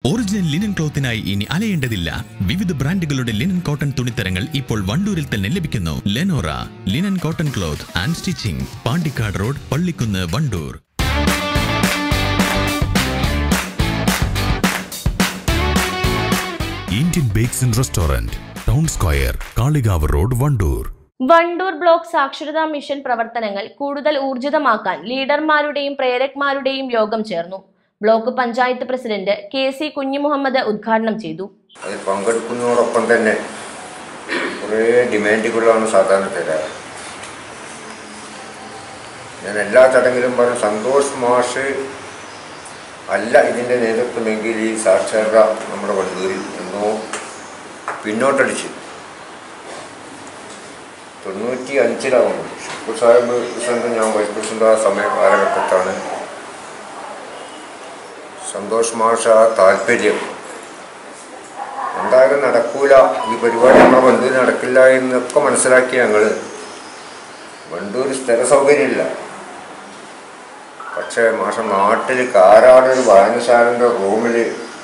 original linen ക്ലോത്തിനായി ഇനി അലയേണ്ടതില്ല വിവിധ ബ്രാൻഡുകളുടെ ലിനൻ കോട്ടൺ തുണിത്തരങ്ങൾ ഇപ്പോൾ വണ്ടൂരിൽ തന്നെ ലഭിക്കുന്നു Lenora linen cotton cloth and stitching Pandikkad road Pallikkunnu Wandoor Indian bakes and restaurant town square Kalikavu road Wandoor Wandoor block സാക്ഷരതാ മിഷൻ പ്രവർത്തനങ്ങൾ കൂടുതൽ ഊർജിതമാക്കാൻ ലീഡർമാരുടെയും പ്രേരക്മാരുടെയും യോഗം ചേർന്നു block panchayat president K C Kunhimuhammed ഉദ്ഘാടനം ചെയ്തു അതിൽ പങ്കെടുക്കുന്നതോടൊപ്പം തന്നെ കുറേ ഡിമാൻഡുകളാണ് സാധാരണ തരാറ് ഞാൻ എല്ലാ ചടങ്ങിലും പറഞ്ഞു സന്തോഷ് മാഷ് അല്ല ഇതിൻ്റെ നേതൃത്വമെങ്കിൽ ഈ സാക്ഷരത നമ്മുടെ വണ്ടൂരിൽ എന്നോ പിന്നോട്ടടിച്ച് തൊണ്ണൂറ്റി അഞ്ചിലാകുന്നു ഷുക്കൂർ സാഹിബ് പ്രസിഡന്റ് ഞാൻ വൈസ് പ്രസിഡന്റ് ആ സമയ കാലഘട്ടത്താണ് സന്തോഷ് മാഷ ആ താല്പര്യം എന്തായാലും നടക്കൂല ഈ പരിപാടി നമ്മുടെ വണ്ടൂർ നടക്കില്ല എന്നൊക്കെ മനസ്സിലാക്കി ഞങ്ങൾ വണ്ടൂർ സ്ഥിര സൗകര്യമില്ല പക്ഷേ മാസം നാട്ടിൽ കാരാട് ഒരു വായനശാലൻ്റെ റൂമിൽ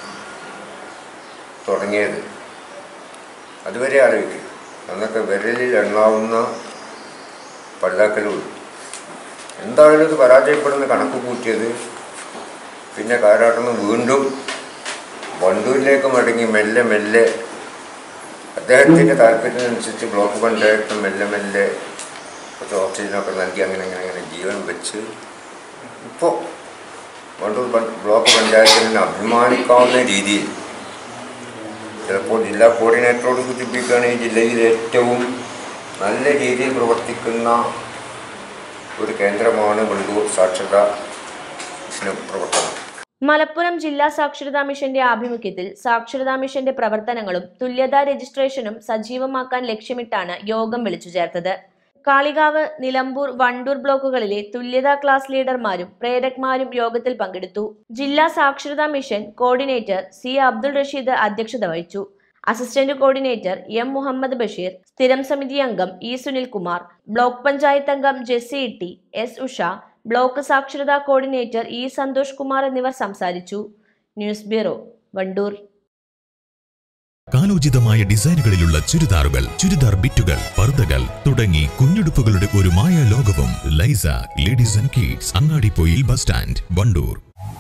തുടങ്ങിയത് അതുവരെ ആലോചിക്കും അന്നൊക്കെ വിരലിൽ എണ്ണാവുന്ന പഴുതാക്കലുള്ളൂ എന്തായാലും ഇത് പരാജയപ്പെടുന്ന കണക്ക് കൂട്ടിയത് പിന്നെ കാരാട്ടിൽ വീണ്ടും വണ്ടൂരിലേക്ക് മടങ്ങി മെല്ലെ മെല്ലെ അദ്ദേഹത്തിൻ്റെ താല്പര്യത്തിനനുസരിച്ച് ബ്ലോക്ക് പഞ്ചായത്ത് മെല്ലെ മെല്ലെ കുറച്ച് ഓക്സിജനൊക്കെ നൽകി അങ്ങനെ അങ്ങനെ അങ്ങനെ ജീവൻ വെച്ച് ഇപ്പോൾ വണ്ടൂർ പഞ്ച- ബ്ലോക്ക് പഞ്ചായത്തിന് അഭിമാനിക്കാവുന്ന രീതിയിൽ ചിലപ്പോൾ ജില്ലാ കോർഡിനേറ്ററോട് സൂചിപ്പിക്കുകയാണ് ഈ ജില്ലയിൽ ഏറ്റവും നല്ല രീതിയിൽ പ്രവർത്തിക്കുന്ന ഒരു കേന്ദ്രമാണ് വണ്ടൂർ സാക്ഷരതാ മിഷൻ പ്രവർത്തനം മലപ്പുറം ജില്ലാ സാക്ഷരതാ മിഷന്റെ ആഭിമുഖ്യത്തിൽ സാക്ഷരതാ മിഷന്റെ പ്രവർത്തനങ്ങളും തുല്യതാ രജിസ്ട്രേഷനും സജീവമാക്കാൻ ലക്ഷ്യമിട്ടാണ് യോഗം വിളിച്ചു ചേർത്തത് കാളികാവ് നിലമ്പൂർ വണ്ടൂർ ബ്ലോക്കുകളിലെ തുല്യതാ ക്ലാസ് ലീഡർമാരും പ്രേരക്മാരും യോഗത്തിൽ പങ്കെടുത്തു ജില്ലാ സാക്ഷരതാ mission coordinator C Abdul Rasheed അധ്യക്ഷത വഹിച്ചു assistant coordinator M Muhammad Basheer സ്ഥിരം സമിതി അംഗം ഇ സുനിൽകുമാർ ബ്ലോക്ക് പഞ്ചായത്ത് അംഗം ജെസ്സി ഇട്ടി എസ് ഉഷ ബ്ലോക്ക് സാക്ഷരതാ കോർഡിനേറ്റർ ഇ സന്തോഷ് കുമാർ എന്നിവർ സംസാരിച്ചു ന്യൂസ് ബ്യൂറോ വണ്ടൂർ കാലോചിതമായ ഡിസൈനുകളിലുള്ള ചുരിദാറുകൾ ചുരിദാർ ബിറ്റുകൾ പർദ്ദകൾ തുടങ്ങി കുഞ്ഞുടുപ്പുകളുടെ ഒരു മായ ലോകവും Laiza ladies and kids Angadipoyil bus stand Wandoor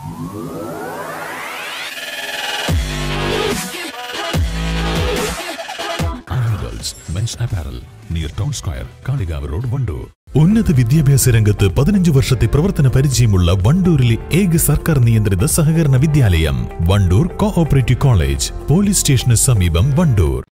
animals men's apparel near town square Kalikavu road Wandoor ഉന്നത വിദ്യാഭ്യാസ രംഗത്ത് പതിനഞ്ച് വർഷത്തെ പ്രവർത്തന പരിചയമുള്ള വണ്ടൂരിലെ ഏക സർക്കാർ നിയന്ത്രിത സഹകരണ വിദ്യാലയം വണ്ടൂർ കോഓപ്പറേറ്റീവ് കോളേജ് പോലീസ് സ്റ്റേഷന് സമീപം വണ്ടൂർ